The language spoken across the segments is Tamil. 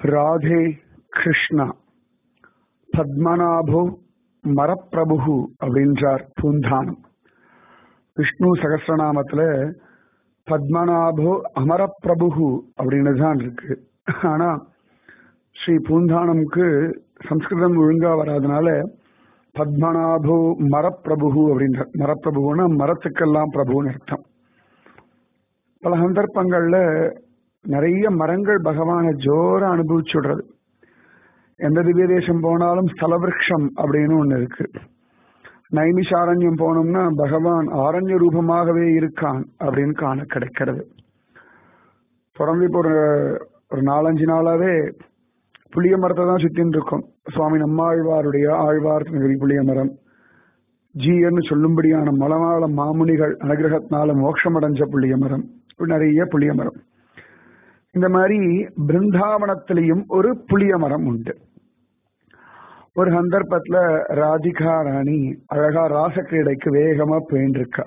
ராதே கிருஷ்ணா பத்மநாபோ மரப்பிரபு அப்படின்றார் பூந்தானம் விஷ்ணு சகசிரநாமத்துல பத்மநாபோ அமரப்பிரபு அப்படின்னு தான் இருக்கு ஆனா ஸ்ரீ பூந்தானம்க்கு சம்ஸ்கிருதம் ஒழுங்கா வராதனால பத்மநாபோ மரப்பிரபு அப்படின்ற மரப்பிரபுன்னா மரத்துக்கெல்லாம் பிரபுன்னு அர்த்தம் பல சந்தர்ப்பங்கள்ல நிறைய மரங்கள் பகவானை ஜோர அனுபவிச்சுடுறது எந்த திவ்ய தேசம் போனாலும் ஸ்தலவிருஷம் அப்படின்னு ஒண்ணு இருக்கு நைமிஷாரண்யம் போனோம்னா பகவான் ஆரண்ய ரூபமாகவே இருக்கான் அப்படின்னு காண கிடைக்கிறது தொடர்ந்து இப்போ ஒரு ஒரு நாலஞ்சு நாளாவே புளிய மரத்தை தான் சுத்தின்னு இருக்கோம் சுவாமி நம்மாழ்வாருடைய ஆழ்வார் நகரி புளிய மரம் ஜீயர்னு சொல்லும்படியான மலமாள மாமுனிகள் அனுகிரகத்தினால மோட்சம் அடைஞ்ச புளிய மரம் இப்படி நிறைய புளிய மரம் இந்த மாதிரி பிருந்தாவனத்திலையும் ஒரு புளிய மரம் உண்டு ஒரு சந்தர்ப்பத்துல ராதிகா ராணி அழகா ராசக்கிரீடைக்கு வேகமா போயின்றிருக்கா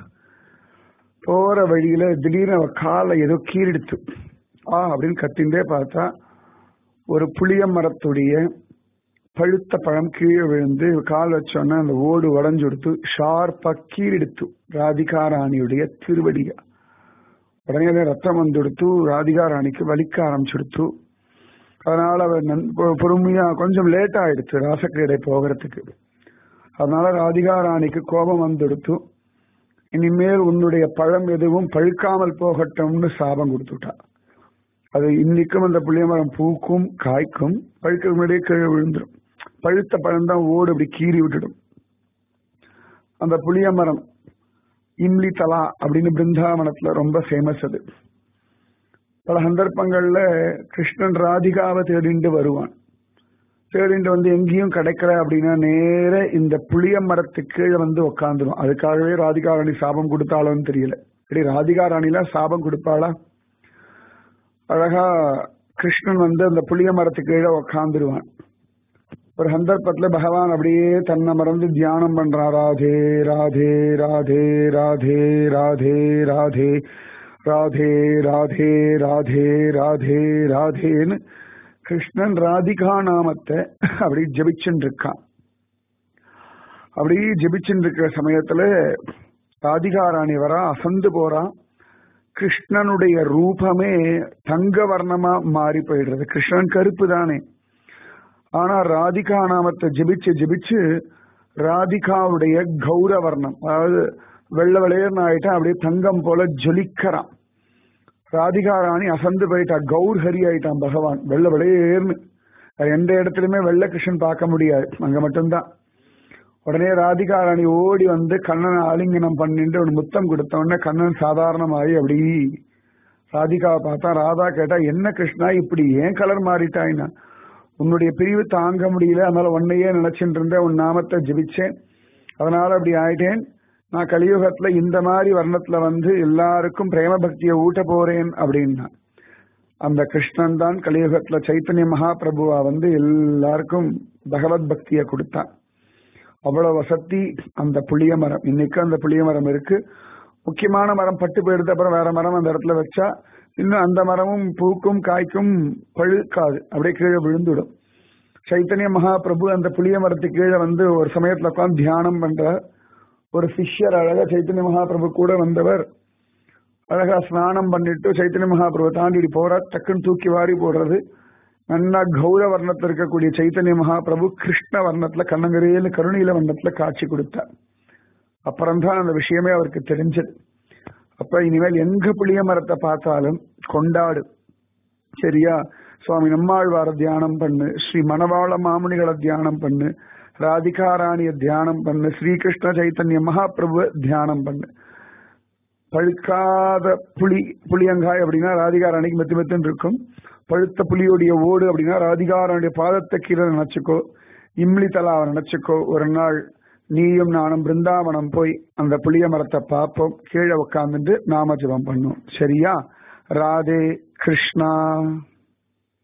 போற வழியில திடீர்னு அவ காலை ஏதோ கீறிடுத்து ஆ அப்படின்னு கத்திண்டே பார்த்தா ஒரு புளிய மரத்துடைய பழுத்த பழம் கீழே விழுந்து கால் வச்சோன்னா அந்த ஓடு உடஞ்சு கொடுத்து ஷார்ப்பா கீறிடுத்து ராதிகா ராணியுடைய திருவடியா உடனே ரத்தம் வந்துடுத்து ராதிகா ராணிக்கு வலிக்க ஆரம்பிச்சுடுத்து அதனால அவர் பொறுமையா கொஞ்சம் லேட் ஆயிடுச்சு ராசக்கிரீடை போகிறதுக்கு அதனால ராதிகா ராணிக்கு கோபம் வந்துடுத்து இனிமேல் உன்னுடைய பழம் எதுவும் பழுக்காமல் போகட்டும்னு சாபம் கொடுத்துட்டா அது இன்னைக்கும் அந்த புளியமரம் பூக்கும் காய்க்கும் பழுக்க முன்னாடியே கீழே விழுந்துடும் பழுத்த பழம் தான் ஓடு அப்படி கீறி விட்டுடும் அந்த புளியமரம் இம்லி தலா அப்படின்னு பிருந்தாவனத்துல ரொம்ப ஃபேமஸ் அது பல சந்தர்ப்பங்கள்ல கிருஷ்ணன் ராதிகாவை தேடிண்டு வருவான் தேடிண்டு வந்து எங்கேயும் கிடைக்கல அப்படின்னா நேர இந்த புளிய மரத்துக்கு கீழே வந்து உக்காந்துரும் அதுக்காகவே ராதிகா ராணி சாபம் கொடுத்தாலும் தெரியல இப்படி ராதிகா ராணிலாம் சாபம் கொடுப்பாளா அழகா கிருஷ்ணன் வந்து அந்த புளிய மரத்துக்கு கீழே உக்காந்துருவான் ஒரு சந்தர்ப்பத்துல பகவான் அப்படியே தன்னை மறந்து தியானம் பண்றான் ராதே ராதே ராதே ராதே ராதே ராதே ராதே ராதே ராதே ராதே ராதேன்னு கிருஷ்ணன் ராதிகா நாமத்தை அப்படி ஜபிச்சுட்டு இருக்கான் அப்படி ஜபிச்சுட்டு இருக்கிற சமயத்துல ராதிகா ராணி வரா அசந்து போறான் கிருஷ்ணனுடைய ரூபமே தங்க வர்ணமா மாறி போயிடுறது கிருஷ்ணன் கருப்பு தானே ஆனா ராதிகா நாமத்தை ஜபிச்சு ஜபிச்சு ராதிகாவுடைய கௌரவர்ணம் அதாவது வெள்ள வெளையர்னு ஆயிட்டா அப்படியே தங்கம் போல ஜொலிக்கிறான் ராதிகா ராணி அசந்து போயிட்டா கௌர் ஹரி ஆயிட்டான் பகவான் வெள்ள வெளையர்னு எந்த இடத்துலயுமே வெள்ள கிருஷ்ணன் பார்க்க முடியாது அங்க மட்டும்தான் உடனே ராதிகா ராணி ஓடி வந்து கண்ணனை ஆலிங்கனம் பண்ணிட்டு ஒரு முத்தம் கொடுத்த உடனே கண்ணன் சாதாரணமாயி அப்படி ராதிகாவை பார்த்தா ராதா கேட்டா என்ன கிருஷ்ணா இப்படி ஏன் கலர் மாறிட்டாயினா உன்னுடைய பிரிவு தாங்க முடியல அதனால உன்னையே நினைச்சுட்டு இருந்தேன் உன் நாமத்தை ஜபிச்சேன் அதனால அப்படி ஆயிட்டேன் நான் கலியுகத்துல இந்த மாதிரி வர்ணத்துல வந்து எல்லாருக்கும் பிரேம பக்தியை ஊட்ட போறேன் அப்படின்னா அந்த கிருஷ்ணன் தான் கலியுகத்துல சைத்தன்ய மகாபிரபுவா வந்து எல்லாருக்கும் பகவத் பக்தியை கொடுத்தான் அவ்வளவு வசதி அந்த புளிய மரம் இன்னைக்கு அந்த புளிய மரம் இருக்கு முக்கியமான மரம் பட்டு போயிடுது அப்புறம் வேற மரம் அந்த இடத்துல வச்சா இன்னும் அந்த மரமும் பூக்கும் காய்க்கும் பழுக்காது அப்படியே கீழே விழுந்துடும் சைத்தன்ய மகாபிரபு அந்த புளிய மரத்துக்கு கீழே வந்து ஒரு சமயத்துல உட்காந்து தியானம் பண்றார் ஒரு சிஷ்யர் அழகா சைத்தன்ய மகாபிரபு கூட வந்தவர் அழகா ஸ்நானம் பண்ணிட்டு சைத்தன்ய மகாபிரபு தாண்டி போறார் டக்குன்னு தூக்கி வாரி போடுறது நன்னா கௌர வர்ணத்துல இருக்கக்கூடிய சைத்தன்ய மகாபிரபு கிருஷ்ண வர்ணத்துல கண்ணங்கரையில கருணையில வர்ணத்துல காட்சி கொடுத்தார் அப்புறம்தான் அந்த விஷயமே அவருக்கு தெரிஞ்சது அப்ப இனிமேல் எங்க புளிய மரத்தை பார்த்தாலும் கொண்டாடு சரியா சுவாமி நம்மாழ்வார தியானம் பண்ணு ஸ்ரீ மணவாள மாமுனிகளை தியானம் பண்ணு ராதிகா ராணிய தியானம் பண்ணு ஸ்ரீகிருஷ்ண சைத்தன்ய மகாபிரபு தியானம் பண்ணு பழுக்காத புளி புளியங்காய் அப்படின்னா ராதிகா ராணிக்கு மெத்து மெத்துன்னு இருக்கும் பழுத்த புலியோடைய ஓடு அப்படின்னா ராதிகா ராணிய பாதத்தை கீழே நினைச்சுக்கோ இம்லி தலாவை நினைச்சுக்கோ ஒரு நாள் நீயும் நானும் பிருந்தாவனம் போய் அந்த புளிய மரத்தை பார்ப்போம் கீழே உட்காந்துட்டு நாம ஜபம் பண்ணும் சரியா ராதே கிருஷ்ணா